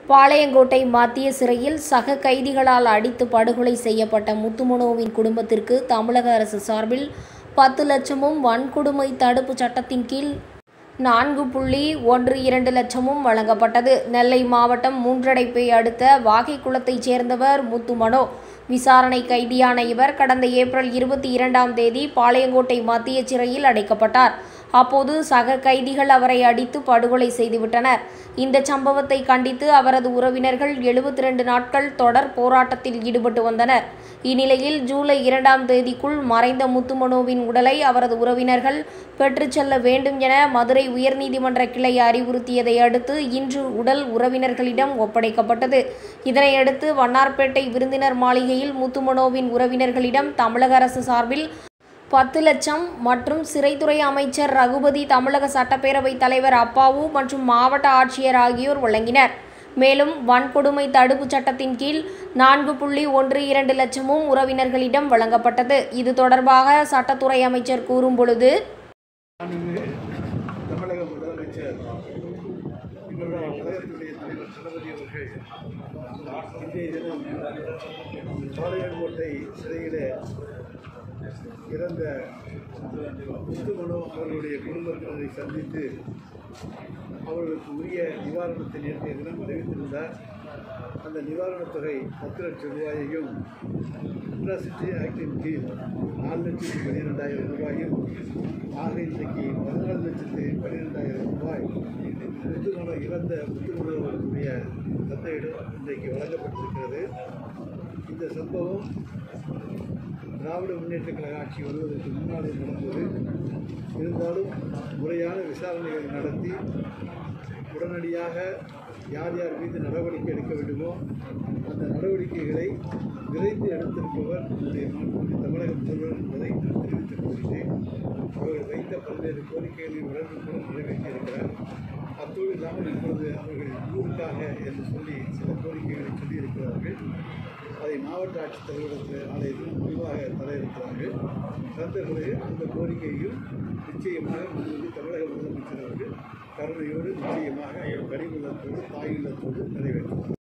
பாளையங்கோட்டை மத்திய சிறையில் சக கைதிகளால் அடித்து படுகொலை செய்யப்பட்ட முத்துமனோவின் குடும்பத்திற்கு தமிழக அரசு சார்பில் பத்து லட்சமும் வன்கொடுமை தடுப்பு சட்டத்தின் கீழ் நான்கு புள்ளி ஒன்று இரண்டு லட்சமும் வழங்கப்பட்டது நெல்லை மாவட்டம் மூன்றடைப்பை அடுத்த வாகைக்குளத்தைச் சேர்ந்தவர் முத்துமனோ விசாரணை கைதியான இவர் கடந்த ஏப்ரல் இருபத்தி இரண்டாம் தேதி பாளையங்கோட்டை மத்திய சிறையில் அடைக்கப்பட்டார் அப்போது சக கைதிகள் அவரை அடித்து படுகொலை செய்துவிட்டனர் இந்த சம்பவத்தை கண்டித்து அவரது உறவினர்கள் எழுபத்தி ரெண்டு நாட்கள் தொடர் போராட்டத்தில் ஈடுபட்டு வந்தனர் இந்நிலையில் ஜூலை இரண்டாம் தேதிக்குள் மறைந்த முத்துமனோவின் உடலை அவரது உறவினர்கள் பெற்றுச் செல்ல வேண்டும் என மதுரை உயர்நீதிமன்ற கிளை அறிவுறுத்தியதை அடுத்து இன்று உடல் உறவினர்களிடம் ஒப்படைக்கப்பட்டது இதனையடுத்து வண்ணார்பேட்டை விருந்தினர் மாளிகையில் முத்துமனோவின் உறவினர்களிடம் தமிழக அரசு சார்பில் பத்து லட்சம் மற்றும் சிறைத்துறை அமைச்சர் ரகுபதி தமிழக சட்டப்பேரவைத் தலைவர் அப்பாவு மற்றும் மாவட்ட ஆட்சியர் ஆகியோர் வழங்கினர் மேலும் வன்கொடுமை தடுப்புச் சட்டத்தின் கீழ் நான்கு புள்ளி ஒன்று இரண்டு லட்சமும் உறவினர்களிடம் வழங்கப்பட்டது இது தொடர்பாக சட்டத்துறை அமைச்சர் கூறும்பொழுது மாண்புமிகு தமிழக முதலமைச்சர் எங்களுடைய கழகத்துடைய தலைவர் தளபதி அவர்கள் இன்றைய தினம் பாளையங்கோட்டை சிறையிலே இறந்த முத்துமனோ அவர்களுடைய குடும்பத்தினரை சந்தித்து அவர்களுக்கு உரிய நிவாரணத்தை நேற்றைய தினம் அறிவித்திருந்தார் அந்த நிவாரணத் தொகை பத்து லட்சம் ரூபாயையும் அட்ராசிட்டி ஆக்டின் கீழ் நாலு லட்சத்தி பன்னிரெண்டாயிரம் ரூபாயும் ஆக இன்றைக்கு பதினாலு லட்சத்தி பன்னிரெண்டாயிரம் ரூபாய் முத்துமணம் இறந்த முத்துமணவர்களுடைய தந்தையிடம் இன்றைக்கு வழங்கப்பட்டிருக்கிறது இந்த சம்பவம் திராவிட முன்னேற்ற கழக ஆட்சி வருவதற்கு முன்னாலே நடந்தது இருந்தாலும் முறையான விசாரணைகளை நடத்தி உடனடியாக யார் யார் மீது நடவடிக்கை எடுக்க வேண்டுமோ அந்த நடவடிக்கைகளை விரைந்து எடுத்திருப்பவர் நம்முடைய மாண்புமிகு தமிழக முதல்வர் என்பதை நான் தெரிவித்துக் கொள்கிறேன் அவர்கள் வைத்த பல்வேறு கோரிக்கைகளை உடனுக்குடன் நிறைவேற்றியிருக்கிறார் அத்தோடு இல்லாமல் இப்பொழுது அவர்கள் ஊருக்காக என்று சொல்லி சில கோரிக்கைகளை சொல்லியிருக்கிறார்கள் அதை மாவட்ட ஆட்சித்தலைவரிடத்தில் நாளைய தினம் முடிவாக தர இருக்கிறார்கள் தந்த பிறகு அந்த கோரிக்கையும் நிச்சயமாக மாண்புமிகு தமிழக முதலமைச்சர் அவர்கள் கருணையோடு நிச்சயமாக கனிவுள்ளத்தோடு தாயுள்ளத்தோடு நிறைவேற்றுவார்